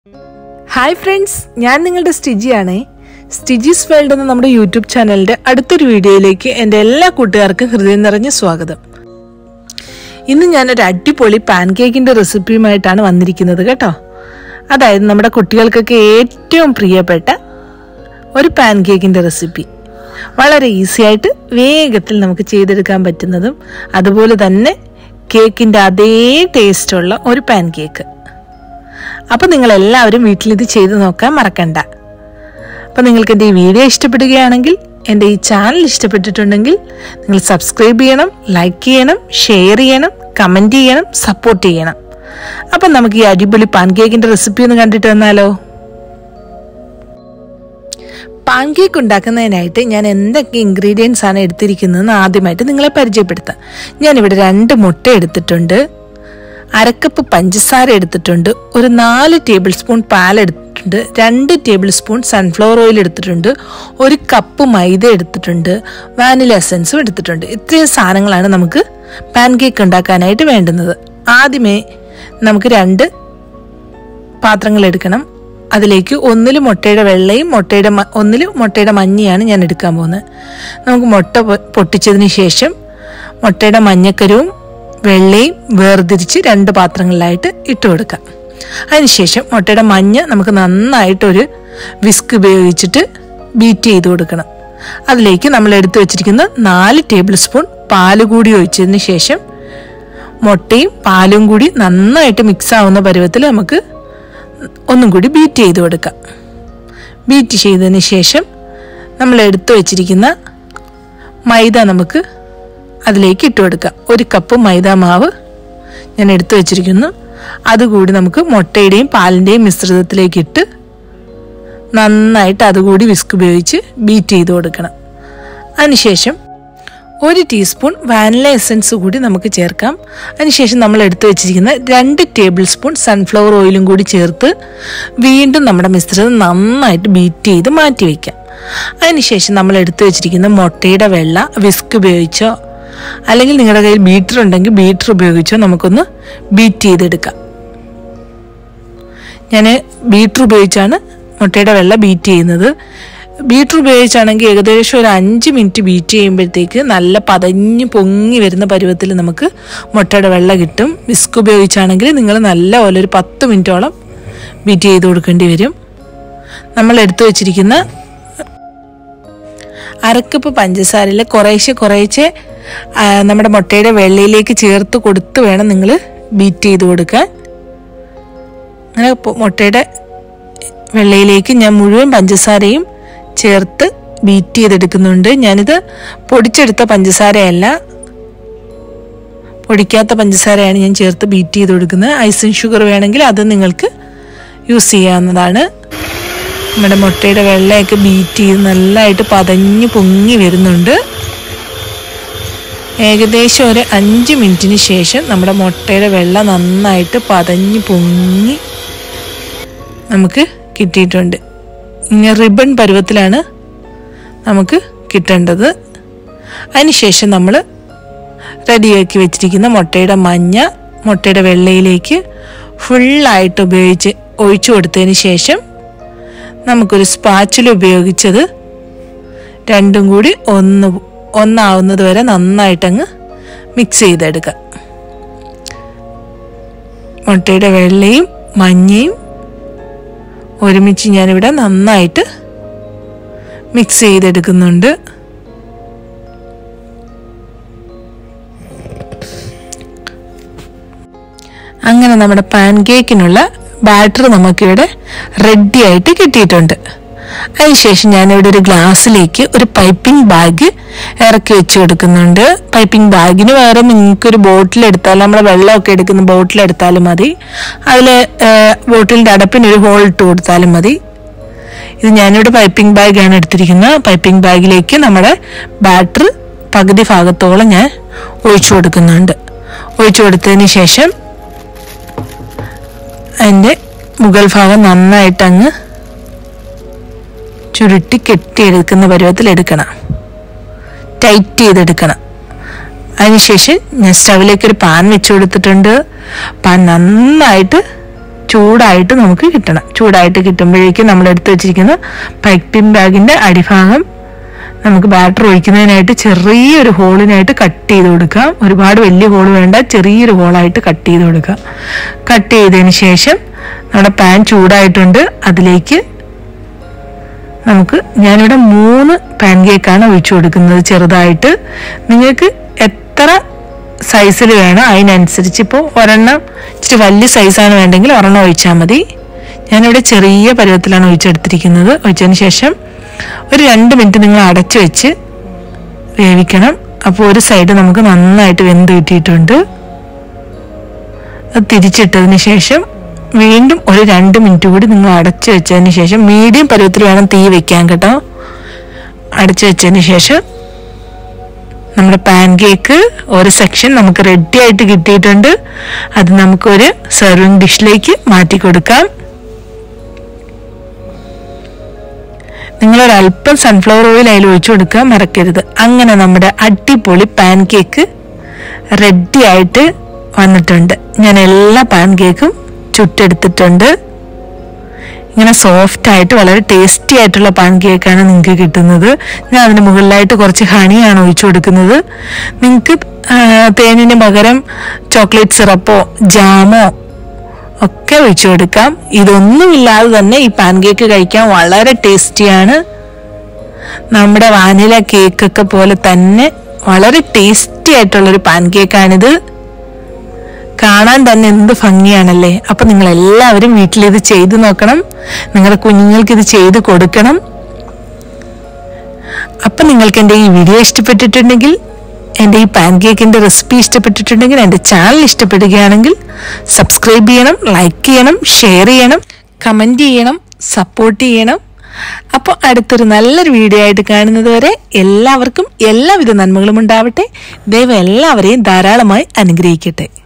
hi friends ഞാൻ നിങ്ങളുടെ സ്റ്റിജിയാണേ സ്റ്റിജീസ് world എന്ന നമ്മുടെ യൂട്യൂബ് ചാനലിന്റെ അടുത്തൊരു വീഡിയോയിലേക്ക് എൻ്റെ എല്ലാ കൂട്ടുകാർക്കും ഹൃദയം നിറഞ്ഞ സ്വാഗതം ഇന്ന് ഞാനൊരു അടിപൊളി പാൻ കേക്കിന്റെ റെസിപ്പിയുമായിട്ടാണ് വന്നിരിക്കുന്നത് കേട്ടോ അതായത് നമ്മുടെ കുട്ടികൾക്കൊക്കെ ഏറ്റവും പ്രിയപ്പെട്ട ഒരു പാൻ കേക്കിന്റെ റെസിപ്പി വളരെ ഈസി ആയിട്ട് വേഗത്തിൽ നമുക്ക് ചെയ്തെടുക്കാൻ പറ്റുന്നതും അതുപോലെ തന്നെ കേക്കിന്റെ അതേ ടേസ്റ്റുള്ള ഒരു പാൻ കേക്ക് അപ്പോൾ നിങ്ങൾ എല്ലാവരും വീട്ടിൽ ഇത് ചെയ്ത് നോക്കാൻ മറക്കണ്ട അപ്പോൾ നിങ്ങൾക്ക് എൻ്റെ ഈ വീഡിയോ ഇഷ്ടപ്പെടുകയാണെങ്കിൽ എൻ്റെ ഈ ചാനൽ ഇഷ്ടപ്പെട്ടിട്ടുണ്ടെങ്കിൽ നിങ്ങൾ സബ്സ്ക്രൈബ് ചെയ്യണം ലൈക്ക് ചെയ്യണം ഷെയർ ചെയ്യണം കമൻറ്റ് ചെയ്യണം സപ്പോർട്ട് ചെയ്യണം അപ്പം നമുക്ക് ഈ അടിപൊളി പാൻ കേക്കിൻ്റെ റെസിപ്പി ഒന്ന് കണ്ടിട്ട് വന്നാലോ പാൻ കേക്ക് ഉണ്ടാക്കുന്നതിനായിട്ട് ഞാൻ എന്തൊക്കെ ഇൻഗ്രീഡിയൻസ് ആണ് എടുത്തിരിക്കുന്നതെന്ന് ആദ്യമായിട്ട് നിങ്ങളെ പരിചയപ്പെടുത്താം ഞാനിവിടെ രണ്ട് മുട്ട എടുത്തിട്ടുണ്ട് അരക്കപ്പ് പഞ്ചസാര എടുത്തിട്ടുണ്ട് ഒരു നാല് ടേബിൾ സ്പൂൺ പാൽ എടുത്തിട്ടുണ്ട് രണ്ട് ടേബിൾ സ്പൂൺ സൺഫ്ലവർ ഓയിൽ എടുത്തിട്ടുണ്ട് ഒരു കപ്പ് മൈദ എടുത്തിട്ടുണ്ട് വാനില എസൻസും എടുത്തിട്ടുണ്ട് ഇത്രയും സാധനങ്ങളാണ് നമുക്ക് പാൻ കേക്ക് ഉണ്ടാക്കാനായിട്ട് വേണ്ടുന്നത് ആദ്യമേ നമുക്ക് രണ്ട് പാത്രങ്ങൾ എടുക്കണം അതിലേക്ക് ഒന്നിൽ മുട്ടയുടെ വെള്ളയും മുട്ടയുടെ ഒന്നിൽ മുട്ടയുടെ മഞ്ഞയാണ് ഞാൻ എടുക്കാൻ പോകുന്നത് നമുക്ക് മുട്ട പൊ- പൊട്ടിച്ചതിന് ശേഷം മുട്ടയുടെ മഞ്ഞക്കരുവും വെള്ളയും വേർതിരിച്ച് രണ്ട് പാത്രങ്ങളിലായിട്ട് ഇട്ട് കൊടുക്കാം അതിനുശേഷം മുട്ടയുടെ മഞ്ഞ നമുക്ക് നന്നായിട്ടൊരു വിസ്ക് ഉപയോഗിച്ചിട്ട് ബീറ്റ് ചെയ്ത് കൊടുക്കണം അതിലേക്ക് നമ്മൾ എടുത്തു വെച്ചിരിക്കുന്ന നാല് ടേബിൾ സ്പൂൺ പാല് കൂടി ഒഴിച്ചതിന് ശേഷം മുട്ടയും പാലും കൂടി നന്നായിട്ട് മിക്സ് ആവുന്ന പരുവത്തിൽ നമുക്ക് ഒന്നും കൂടി ബീറ്റ് ചെയ്ത് കൊടുക്കാം ബീറ്റ് ചെയ്തതിന് ശേഷം നമ്മൾ എടുത്തു വെച്ചിരിക്കുന്ന മൈദ നമുക്ക് അതിലേക്ക് ഇട്ട് കൊടുക്കാം ഒരു കപ്പ് മൈദ മാവ് ഞാൻ എടുത്തു വെച്ചിരിക്കുന്നു അതുകൂടി നമുക്ക് മുട്ടയുടെയും പാലിൻ്റെയും മിശ്രിതത്തിലേക്ക് ഇട്ട് നന്നായിട്ട് അതുകൂടി വിസ്ക് ഉപയോഗിച്ച് ബീറ്റ് ചെയ്ത് കൊടുക്കണം അതിനുശേഷം ഒരു ടീസ്പൂൺ വാനില എസൻസ് കൂടി നമുക്ക് ചേർക്കാം അതിനുശേഷം നമ്മൾ എടുത്തു വെച്ചിരിക്കുന്ന രണ്ട് ടേബിൾ സ്പൂൺ സൺഫ്ലവർ ഓയിലും കൂടി ചേർത്ത് വീണ്ടും നമ്മുടെ മിശ്രിതം നന്നായിട്ട് ബീറ്റ് ചെയ്ത് മാറ്റി വയ്ക്കാം അതിനുശേഷം നമ്മൾ എടുത്തു വെച്ചിരിക്കുന്ന മുട്ടയുടെ വെള്ള വിസ്ക് ഉപയോഗിച്ചോ അല്ലെങ്കിൽ നിങ്ങളുടെ കയ്യിൽ ബീറ്റർ ഉണ്ടെങ്കിൽ ബീറ്റർ ഉപയോഗിച്ചോ നമുക്കൊന്ന് ബീറ്റ് ചെയ്തെടുക്കാം ഞാൻ ബീറ്റർ ഉപയോഗിച്ചാണ് മുട്ടയുടെ വെള്ള ബീറ്റ് ചെയ്യുന്നത് ബീറ്റർ ഉപയോഗിച്ചാണെങ്കിൽ ഏകദേശം ഒരു അഞ്ച് മിനിറ്റ് ബീറ്റ് ചെയ്യുമ്പോഴത്തേക്ക് നല്ല പതഞ്ഞ് പൊങ്ങി വരുന്ന പരുവത്തിൽ നമുക്ക് മുട്ടയുടെ വെള്ള കിട്ടും വിസ്ക് ഉപയോഗിച്ചാണെങ്കിൽ നിങ്ങൾ നല്ല പോലെ ഒരു പത്ത് മിനിറ്റോളം ബീറ്റ് ചെയ്ത് കൊടുക്കേണ്ടി വരും നമ്മൾ എടുത്തു വെച്ചിരിക്കുന്ന അരക്കപ്പ് പഞ്ചസാരയിൽ കുറേശ്ശെ കുറേശ്ശെ ആ, നമ്മുടെ മുട്ടയുടെ വെള്ളയിലേക്ക് ചേർത്ത് കൊടുത്ത് വേണം നിങ്ങൾ ബീറ്റ് ചെയ്ത് കൊടുക്കാൻ അങ്ങനെ പൊ- മുട്ടയുടെ വെള്ളയിലേക്ക് ഞാൻ മുഴുവൻ പഞ്ചസാരയും ചേർത്ത് ബീറ്റ് ചെയ്തെടുക്കുന്നുണ്ട് ഞാനിത് പൊടിച്ചെടുത്ത പഞ്ചസാരയല്ല പൊടിക്കാത്ത പഞ്ചസാരയാണ് ഞാൻ ചേർത്ത് ബീറ്റ് ചെയ്ത് കൊടുക്കുന്നത് ഐസിൻ ഷുഗർ വേണമെങ്കിൽ അത് നിങ്ങൾക്ക് യൂസ് ചെയ്യാവുന്നതാണ് നമ്മുടെ മുട്ടയുടെ വെള്ളയൊക്കെ ബീറ്റ് ചെയ്ത് നല്ലതായിട്ട് പതഞ്ഞ് പൊങ്ങി വരുന്നുണ്ട് ഏകദേശം ഒരു അഞ്ച് മിനിറ്റിന് ശേഷം നമ്മുടെ മുട്ടയുടെ വെള്ള നന്നായിട്ട് പതഞ്ഞ് പൊങ്ങി നമുക്ക് കിട്ടിയിട്ടുണ്ട് ഇങ്ങനെ റിബൺ പരുവത്തിലാണ് നമുക്ക് കിട്ടേണ്ടത് അതിനുശേഷം നമ്മൾ റെഡിയാക്കി വെച്ചിരിക്കുന്ന മുട്ടയുടെ മഞ്ഞ മുട്ടയുടെ വെള്ളയിലേക്ക് ഫുള്ളായിട്ട് ഉപയോഗിച്ച് ഒഴിച്ചു കൊടുത്തതിന് ശേഷം നമുക്കൊരു സ്പാച്ചിൽ ഉപയോഗിച്ചത് രണ്ടും കൂടി ഒന്ന് ഒന്നാവുന്നത് വരെ നന്നായിട്ടങ്ങ് മിക്സ് ചെയ്തെടുക്കാം മുട്ടയുടെ വെള്ളയും മഞ്ഞയും ഒരുമിച്ച് ഞാനിവിടെ നന്നായിട്ട് മിക്സ് ചെയ്തെടുക്കുന്നുണ്ട് അങ്ങനെ നമ്മുടെ പാൻ കേക്കിനുള്ള ബാറ്റർ നമുക്കിവിടെ റെഡി ആയിട്ട് കിട്ടിയിട്ടുണ്ട് അതിനുശേഷം ഞാനിവിടെ ഒരു ഗ്ലാസ്സിലേക്ക് ഒരു പൈപ്പിംഗ് ബാഗ് ഇറക്കി വെച്ച് കൊടുക്കുന്നുണ്ട് പൈപ്പിംഗ് ബാഗിന് വേറെ നിങ്ങൾക്ക് ഒരു ബോട്ടിൽ എടുത്താലും നമ്മുടെ വെള്ളമൊക്കെ എടുക്കുന്ന ബോട്ടിൽ എടുത്താലും മതി അതിൽ ബോട്ടിലിൻ്റെ അടപ്പിന് ഒരു ഹോൾ ഇട്ട് കൊടുത്താലും മതി ഇത് ഞാനിവിടെ പൈപ്പിംഗ് ബാഗാണ് എടുത്തിരിക്കുന്നത് പൈപ്പിംഗ് ബാഗിലേക്ക് നമ്മുടെ ബാറ്റർ പകുതി ഭാഗത്തോളം ഞാൻ ഒഴിച്ചു കൊടുക്കുന്നുണ്ട് ഒഴിച്ചു കൊടുത്തതിന് ശേഷം അതിൻ്റെ മുകൾ ഭാഗം നന്നായിട്ട് അങ്ങ് ചുരുട്ടി കെട്ടിയെടുക്കുന്ന പരുവത്തിൽ എടുക്കണം ടൈറ്റ് ചെയ്തെടുക്കണം അതിനുശേഷം ഞാൻ സ്റ്റവിലേക്ക് ഒരു പാൻ വെച്ച് കൊടുത്തിട്ടുണ്ട് പാൻ നന്നായിട്ട് ചൂടായിട്ട് നമുക്ക് കിട്ടണം ചൂടായിട്ട് കിട്ടുമ്പോഴേക്കും നമ്മൾ എടുത്തു വെച്ചിരിക്കുന്ന പൈപ്പിംഗ് ബാഗിന്റെ അടിഭാഗം നമുക്ക് ബാറ്റർ ഒഴിക്കുന്നതിനായിട്ട് ചെറിയൊരു ഹോളിനായിട്ട് കട്ട് ചെയ്ത് കൊടുക്കാം ഒരുപാട് വലിയ ഹോൾ വേണ്ട ചെറിയൊരു ഹോളായിട്ട് കട്ട് ചെയ്ത് കൊടുക്കാം കട്ട് ചെയ്തതിന് ശേഷം നമ്മുടെ പാൻ ചൂടായിട്ടുണ്ട് അതിലേക്ക് നമുക്ക് ഞാനിവിടെ മൂന്ന് പാൻ കേക്കാണ് ഒഴിച്ചു കൊടുക്കുന്നത് ചെറുതായിട്ട് നിങ്ങൾക്ക് എത്ര സൈസിൽ വേണം അതിനനുസരിച്ച് ഇപ്പോൾ ഒരെണ്ണം ഇച്ചിരി വലിയ സൈസാണ് വേണ്ടെങ്കിൽ ഒരെണ്ണം ഒഴിച്ചാൽ മതി ഞാനിവിടെ ചെറിയ പരുവത്തിലാണ് ഒഴിച്ചെടുത്തിരിക്കുന്നത് ഒഴിച്ചതിന് ശേഷം ഒരു രണ്ട് മിനിറ്റ് നിങ്ങൾ അടച്ചു വെച്ച് വേവിക്കണം അപ്പോൾ ഒരു സൈഡ് നമുക്ക് നന്നായിട്ട് വെന്ത് കിട്ടിയിട്ടുണ്ട് അത് തിരിച്ചിട്ടതിന് ശേഷം വീണ്ടും ഒരു രണ്ട് മിനിറ്റ് കൂടി നിങ്ങൾ അടച്ചു വെച്ചതിന് ശേഷം മീഡിയം പരുവത്തിൽ വേണം തീ വെക്കാൻ കേട്ടോ അടച്ചു വെച്ചതിന് ശേഷം നമ്മുടെ പാൻ കേക്ക് ഒരു സെക്ഷൻ നമുക്ക് റെഡി ആയിട്ട് കിട്ടിയിട്ടുണ്ട് അത് നമുക്കൊരു സെർവിങ് ഡിഷിലേക്ക് മാറ്റി കൊടുക്കാം നിങ്ങളൊരല്പം സൺഫ്ലവർ ഓയിൽ അതിൽ ഒഴിച്ചു കൊടുക്കുക മറക്കരുത് അങ്ങനെ നമ്മുടെ അടിപൊളി പാൻ കേക്ക് റെഡി ആയിട്ട് വന്നിട്ടുണ്ട് ഞാൻ എല്ലാ പാൻ കേക്കും ചുട്ടെടുത്തിട്ടുണ്ട് ഇങ്ങനെ സോഫ്റ്റ് ആയിട്ട് വളരെ ടേസ്റ്റി ആയിട്ടുള്ള പാൻ കേക്കാണ് നിങ്ങൾക്ക് കിട്ടുന്നത് ഞാൻ അതിന് മുകളിലായിട്ട് കുറച്ച് ഹണിയാണ് ഒഴിച്ചു കൊടുക്കുന്നത് നിങ്ങൾക്ക് തേനിന് പകരം ചോക്ലേറ്റ് സിറപ്പോ ജാമോ ഒക്കെ ഒഴിച്ചു കൊടുക്കാം ഇതൊന്നുമില്ലാതെ തന്നെ ഈ പാൻ കേക്ക് കഴിക്കാൻ വളരെ ടേസ്റ്റിയാണ് നമ്മുടെ വാനില കേക്കൊക്കെ പോലെ തന്നെ വളരെ ടേസ്റ്റി ആയിട്ടുള്ളൊരു പാൻ കേക്കാണിത് കാണാൻ തന്നെ എന്ത് ഭംഗിയാണല്ലേ അപ്പൊ നിങ്ങൾ എല്ലാവരും വീട്ടിൽ ഇത് ചെയ്തു നോക്കണം നിങ്ങളുടെ കുഞ്ഞുങ്ങൾക്ക് ഇത് ചെയ്തു കൊടുക്കണം അപ്പൊ നിങ്ങൾക്ക് എൻ്റെ ഈ വീഡിയോ ഇഷ്ടപ്പെട്ടിട്ടുണ്ടെങ്കിൽ എൻ്റെ ഈ പാൻ കേക്കിന്റെ റെസിപ്പി ഇഷ്ടപ്പെട്ടിട്ടുണ്ടെങ്കിൽ എൻ്റെ ചാനൽ ഇഷ്ടപ്പെടുകയാണെങ്കിൽ സബ്സ്ക്രൈബ് ചെയ്യണം ലൈക്ക് ചെയ്യണം ഷെയർ ചെയ്യണം കമന്റ് ചെയ്യണം സപ്പോർട്ട് ചെയ്യണം അപ്പോൾ അടുത്തൊരു നല്ലൊരു വീഡിയോ ആയിട്ട് കാണുന്നത് വരെ എല്ലാവർക്കും എല്ലാവിധ നന്മകളും ഉണ്ടാവട്ടെ ദൈവം എല്ലാവരെയും ധാരാളമായി അനുഗ്രഹിക്കട്ടെ